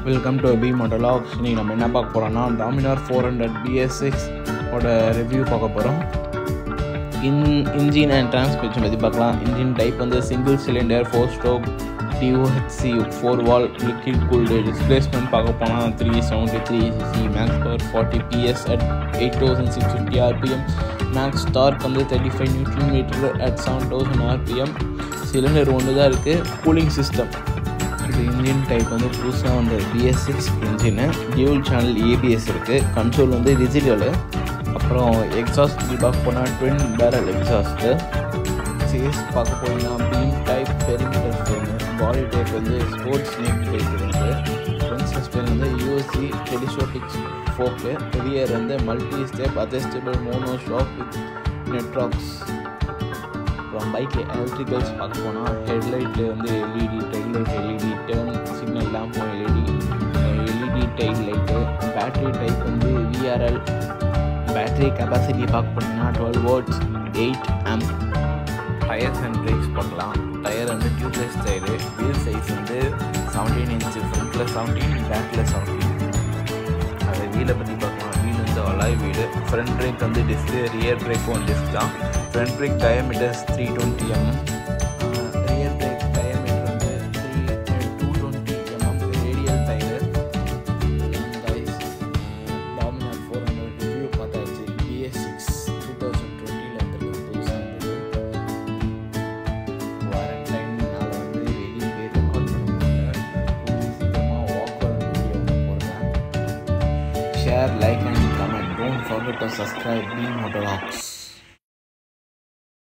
welcome to be மோட்டலாக்ஸ் இன்னைக்கு நம்ம என்ன பார்க்க போகிறோம்னா Dominar four hundred BS six ஓட ரிவ்யூ பார்க்க போகிறோம் இன் இன்ஜின் அண்ட் டிரான்ஸ்மிஷன் பற்றி பார்க்கலாம் இன்ஜின் டைப் வந்து single cylinder four stroke DOHC four valve liquid cooled displacement பார்க்க போனால் three seventy three CC max power forty PS at eight thousand six fifty RPM max torque வந்து thirty five newton metre at seven thousand RPM cylinder ஒன்று தான் இருக்குது cooling system இது engine type வந்து புதுசாக வந்த BS six engine dual channel ABS இருக்குது console வந்து டிஜிட்டலு அப்புறம் எக்ஸாஸ்ட் பற்றி பார்க்க போனால் ட்வின் பேரல் எக்ஸாஸ்ட்டு சேஸ் பார்க்க போனீங்கன்னா beam type perimeter frame body type வந்து ஸ்போர்ட்ஸ் நேம் டைப் இருக்குது ஃப்ரண்ட் சஸ்பென் வந்து யூஎஸ்சி டெலிஷோட்டிக்ஸ் ஃபோக்கு ரியர் வந்து multi step adjustable mono shock with nitrox அப்புறம் பைக்கில் எலக்ட்ரிக்கல்ஸ் பார்க்க போனால் ஹெட்லைட்டில் வந்து LED tail light LED turn signal லேம்பும் LED LED tail light battery type வந்து விஆர்எல் பேட்ரி கெப்பாசிட்டி பார்க்க போனீங்கன்னா twelve volts eight amp tyres and brakes பார்க்கலாம் டயர் வந்து டியூப்லெஸ் டயரு வீல் சைஸ் வந்து செவன்டீன் இன்ச்சு ஃப்ரண்ட்டில் செவன்டீன் பேக்கில் செவன்டீன் அதை வீலை பற்றி பார்க்கலாம் வீல் வந்து அலாய் வீடு ஃப்ரண்ட் பிரேக் வந்து டிஸ்க்கு ரியர் பிரேக்கும் டிஸ்க் தான் front brake diameters three twenty MM rear brake diameter வந்து three two twenty MM radial tyre Dominar four hundred review பார்த்தாச்சு பிஎஸ் சிக்ஸ் டூ தௌசண்ட் டுவெண்ட்டியில் வந்துருக்கு புதுசாக இருந்தது குவாரண்டைன்னால வந்து வெளியே போய் ரெக்கார்ட் பண்ண முடியல கூடிய சீக்கிரமாக வாக் அவுட் வீடியோ போடுறேன் share like and comment don't forget to subscribe B motor